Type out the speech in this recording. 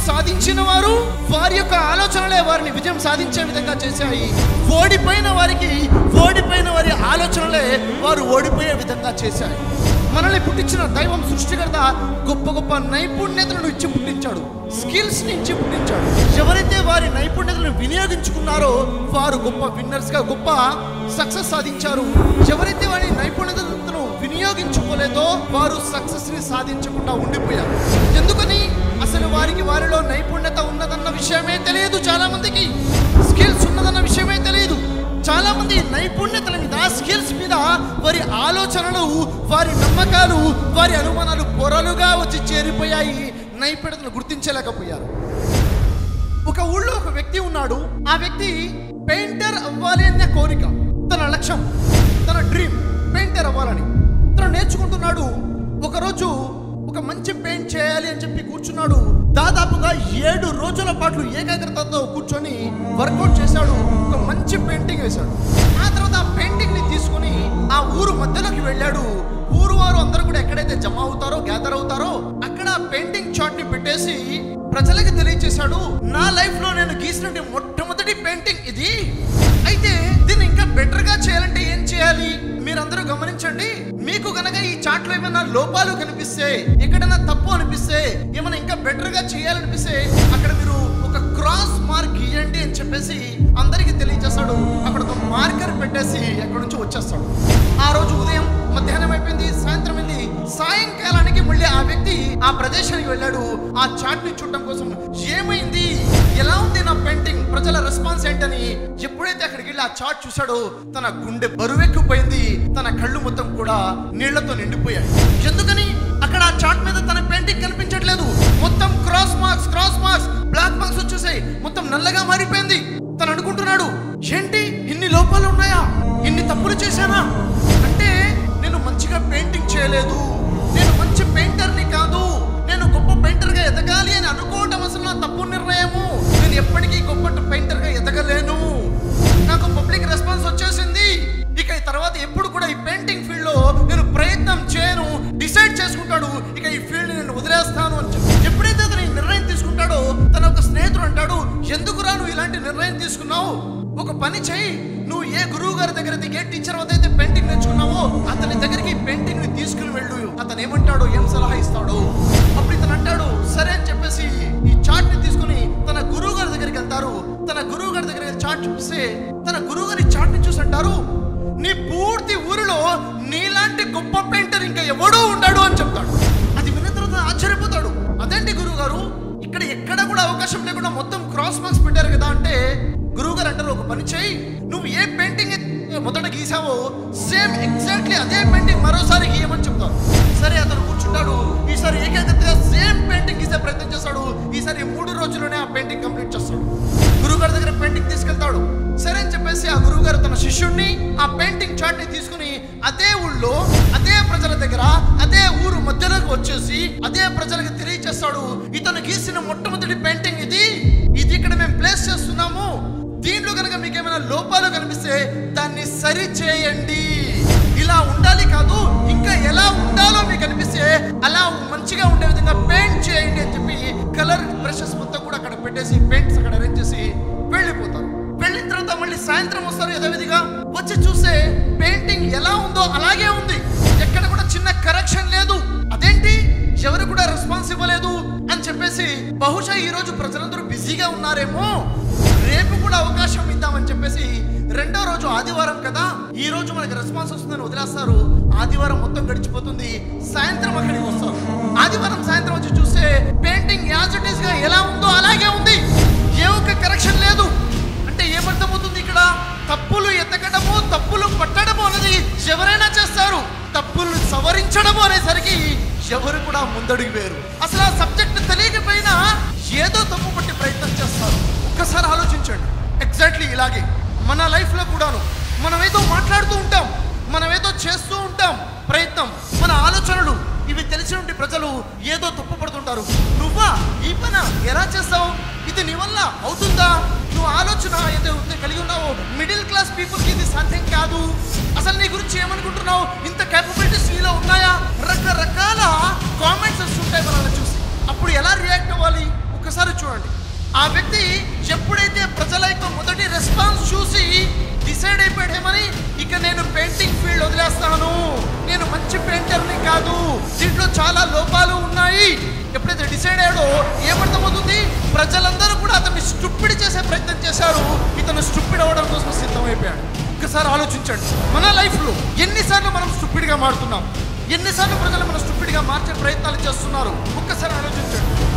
సాధించిన వారు వారి యొక్క ఆలోచనలే వారిని విజయం సాధించే విధంగా చేశాయి ఓడిపోయిన వారికి ఓడిపోయిన వారి ఆలోచనలే వారు ఓడిపోయే విధంగా చేశాయి మనల్ని పుట్టించిన దైవం సృష్టికర్త గొప్ప గొప్ప నైపుణ్యతలను ఇచ్చి పుట్టించాడు స్కిల్స్ ని ఇచ్చి పుట్టించాడు ఎవరైతే వారి నైపుణ్యతలను వినియోగించుకున్నారో వారు గొప్ప విన్నర్స్ గా గొప్ప సక్సెస్ సాధించారు ఎవరైతే వారి నైపుణ్యతలను వినియోగించుకోలేదో వారు సక్సెస్ ని సాధించకుండా ఉండిపోయారు ఎందుకని అసలు వారికి వారిలో నైపుణ్యత ఉన్నదన్న విషయమే తెలియదు చాలా మందికి స్కిల్స్ ఉన్నదన్న విషయమే తెలియదు చాలా మంది నైపుణ్యతల మీద స్కిల్స్ మీద వారి ఆలోచనలు వారి నమ్మకాలు వారి అనుమానాలు పొరలుగా వచ్చి చేరిపోయాయి నైపుణ్యతను గుర్తించలేకపోయారు ఒక ఊళ్ళో ఒక వ్యక్తి ఉన్నాడు ఆ వ్యక్తి పెయింటర్ అవ్వాలి అన్న కోరిక తన లక్ష్యం తన డ్రీమ్ పెయింటర్ అవ్వాలని తను నేర్చుకుంటున్నాడు ఒకరోజు ఒక మంచి పెయింట్ చేయాలి అని చెప్పి కూర్చున్నాడు దాదాపుగా ఏడు రోజుల పాటు ఏకాగ్రతతో కూర్చొని వర్కౌట్ చేశాడు ఒక మంచి పెయింటింగ్ వేశాడు ఆ తర్వాత ఆ పెయింటింగ్ ని తీసుకొని ఆ ఊరు మధ్యలోకి వెళ్ళాడు ఊరు వారు అందరూ కూడా ఎక్కడైతే జమ అవుతారో గ్యాదర్ అవుతారో అక్కడ పెయింటింగ్ చార్ట్ ని పెట్టేసి ప్రజలకు తెలియచేశాడు నా లైఫ్ లో నేను గీసినటువంటి మొట్టమొదటి పెయింటింగ్ ఇది అయితే దీన్ని ఇంకా బెటర్ గా చేయాలంటే ఏం చేయాలి మీరందరూ గమనించండి మీకు గనక ఈ చాట్ లో ఏమైనా లోపాలు కనిపిస్తే ఎక్కడైనా తప్పు అనిపిస్తే ఏమైనా ఇంకా బెటర్ గా చేయాలనిపిస్తే అక్కడ మీరు ఒక క్రాస్ మార్క్ గీయండి అని చెప్పేసి అందరికి తెలియజేస్తాడు అక్కడ ఒక మార్కర్ పెట్టేసి అక్కడ నుంచి వచ్చేస్తాడు ఆ రోజు ఉదయం మధ్యాహ్నం అయిపోయింది సాయంత్రం వెళ్ళి సాయంకాలానికి మళ్ళీ ఆ వ్యక్తి ఆ ప్రదేశానికి వెళ్ళాడు ఆ చాట్ ని చూడటం కోసం ఏమైంది ఎలా ఉంది నా పెయింటింగ్ ప్రజల రెస్పాన్స్ ఏంటని ఎప్పుడైతే అక్కడికి వెళ్ళి ఆ చాట్ చూశాడో తన గుండె బరువెక్కిపోయింది తన కళ్ళు మొత్తం కూడా నీళ్లతో నిండిపోయాయి ఎందుకని అక్కడ ఆ చాట్ మీద తన పెయింటింగ్ కనిపించట్లేదు మొత్తం cross marks cross marks black marks వచ్చేసాయి మొత్తం నల్లగా మారిపోయింది తను అనుకుంటున్నాడు ఏంటి ఇన్ని లోపాలు ఉన్నాయా ఇన్ని తప్పులు చేశానా అంటే నేను మంచిగా పెయింటింగ్ చేయలేదు నేను మంచి పెయింటర్ని కాదు నేను గొప్ప పెయింటర్గా ఎదగాలి అని అనుకోవటం అసలు నా తప్పు నిర్ణయము నేను ఎప్పటికీ గొప్ప పెయింటర్గా ఎదగలేను నాకు పబ్లిక్ రెస్పాన్స్ వచ్చేసింది ఇక ఈ తర్వాత ఎప్పుడు కూడా ఈ పెయింటింగ్ ఫీల్డ్ లో నేను ప్రయత్నం చేయను డిసైడ్ చేసుకుంటాడు ఇక ఈ ఫీల్డ్ నేను వదిలేస్తాను అని చెప్పి ఎప్పుడైతే అతను ఈ నిర్ణయం తీసుకుంటాడో తన ఒక స్నేహితుడు అంటాడు ఎందుకురా నువ్వు ఇలాంటి నిర్ణయం తీసుకున్నావు ఒక పని చేయి నువ్వు ఏ గురువు గారి దగ్గర ఏ టీచర్ వద్ద అయితే పెయింటింగ్ నేర్చుకున్నావో అతని దగ్గరికి పెయింటింగ్ ని తీసుకుని వెళ్ళు అతను ఏమంటాడో ఏం సలహా ఇస్తాడో అప్పుడు ఇతను అంటాడు సరే అని చెప్పేసి ఈ చార్ట్ ని తీసుకుని తన గురువు గారి దగ్గరికి వెళ్తారు తన గురువు గారి దగ్గర చార్ట్ చూపిస్తే తన గురువు గారి చార్ట్ ని చూసి అంటారు నీ పూర్తి ఊరిలో నీలాంటి గొప్ప పెయింటర్ ఇంకా ఎవడూ ఉండడు అని చెప్తాడు అది విన్న తర్వాత ఆశ్చర్యపోతాడు అదేంటి గురువు గారు ఇక్కడ ఎక్కడ కూడా అవకాశం లేకుండా మొత్తం క్రాస్ మార్క్స్ పెట్టారు కదా అంటే గురువు గారు అంటారు ఒక పని చేయి నువ్వు ఏ పెయింటింగ్ మొదట గీసావో సేమ్ ఎగ్జాక్ట్లీ అదే పెయింటింగ్ మరోసారి గీయమని చెప్తారు సరే అతను కూర్చుంటాడు ఈసారి ఏకాగ్రతగా సేమ్ పెయింటింగ్ గీసే ప్రయత్నం చేస్తాడు ఈసారి మూడు రోజుల్లోనే ఆ పెయింటింగ్ కంప్లీట్ చేస్తాడు గురువు గారి దగ్గర పెయింటింగ్ తీసుకెళ్తాడు సరే అని చెప్పేసి ఆ గురువు గారు తన శిష్యుణ్ణి ఆ పెయింటింగ్ చార్ట్ ని తీసుకుని అదే ఊళ్ళో అదే ప్రజల దగ్గర అదే ఊరు మధ్యలోకి వచ్చేసి అదే ప్రజలకు తెలియచేస్తాడు ఇతను గీసిన మొట్టమొదటి పెయింటింగ్ ఇది ఇది ఇక్కడ మేము ప్లేస్ చేస్తున్నాము దీంట్లో కనుక మీకు ఏమైనా లోపాలు కనిపిస్తే దాన్ని సరి చేయండి ఇలా ఉండాలి కాదు ఇంకా ఎలా ఉండాలో మీకు అనిపిస్తే అలా మంచిగా ఉండే విధంగా పెయింట్ చేయండి అని చెప్పి కలర్ బ్రషెస్ మొత్తం కూడా అక్కడ పెట్టేసి పెయింట్స్ అక్కడ అరేంజ్ చేసి వెళ్ళిపోతారు వెళ్ళిన తర్వాత మళ్ళీ సాయంత్రం వస్తారు యథావిధిగా వచ్చి చూస్తే పెయింటింగ్ ఎలా ఉందో అలాగే ఉంది ఎక్కడ కూడా చిన్న కరెక్షన్ లేదు అదేంటి ఎవరు కూడా రెస్పాన్స్ ఇవ్వలేదు అని చెప్పేసి బహుశా ఈ రోజు ప్రజలందరూ బిజీగా ఉన్నారేమో రేపు కూడా అవకాశం ఇద్దామని చెప్పేసి రెండో రోజు ఆదివారం కదా ఈ రోజు మనకి రెస్పాన్స్ వస్తుందని వదిలేస్తారు ఆదివారం మొత్తం గడిచిపోతుంది సాయంత్రం అక్కడికి వస్తారు ఆదివారం సాయంత్రం వచ్చి చూస్తే పెయింటింగ్ యాజ్ ఇట్ ఈస్ గా ఎలా ఉందో అలాగే ఉంది ఏ ఒక్క కరెక్షన్ లేదు అంటే ఏమర్థమవుతుంది ఇక్కడ తప్పులు ఎతకడము తప్పులు పట్టడము అనేది ఎవరైనా చేస్తారు తప్పులు సవరించడము అనేసరికి ఎవరు కూడా ముందడుగు వేరు అసలు ఆ సబ్జెక్ట్ తెలియకపోయినా ఏదో తప్పు పట్టి ప్రయత్నం చేస్తారు ఒక్కసారి ఆలోచించండి ఎగ్జాక్ట్లీ ఇలాగే మన లైఫ్లో కూడాను మనం ఏదో మాట్లాడుతూ ఉంటాం మనం ఏదో చేస్తూ ఉంటాం ప్రయత్నం మన ఆలోచనలు ఇవి తెలిసినటువంటి ప్రజలు ఏదో తప్పు పడుతుంటారు నువ్వా ఈ పన ఎలా చేస్తావు ఇది నీ వల్ల అవుతుందా నువ్వు ఆలోచన ఏదో ఉంది కలిగి ఉన్నావో మిడిల్ క్లాస్ పీపుల్కి ఇది సాధ్యం కాదు అసలు నీ గురించి ఏమనుకుంటున్నావు ఇంత కేపబిలిటీస్ నీలో ఉన్నాయా రకరకాల కామెంట్స్ వస్తుంటాయి మనల్ని చూసి అప్పుడు ఎలా రియాక్ట్ అవ్వాలి ఒకసారి చూడండి కాదు దీంట్లో చాలా లోపాలు ఉన్నాయి ఎప్పుడైతే డిసైడ్ అయ్యాడో ఏమర్థమవుతుంది ప్రజలందరూ కూడా అతన్ని స్టుప్పిడి చేసే ప్రయత్నం చేశారు ఇతను స్టుప్పిడ్ అవ్వడం కోసం సిద్ధమైపోయాడు ఒక్కసారి ఆలోచించండి మన లైఫ్లో ఎన్నిసార్లు మనం స్టుప్పిడ్గా మారుతున్నాం ఎన్నిసార్లు ప్రజలు మన స్టుప్పిడ్గా మార్చే ప్రయత్నాలు చేస్తున్నారు ఒక్కసారి ఆలోచించండి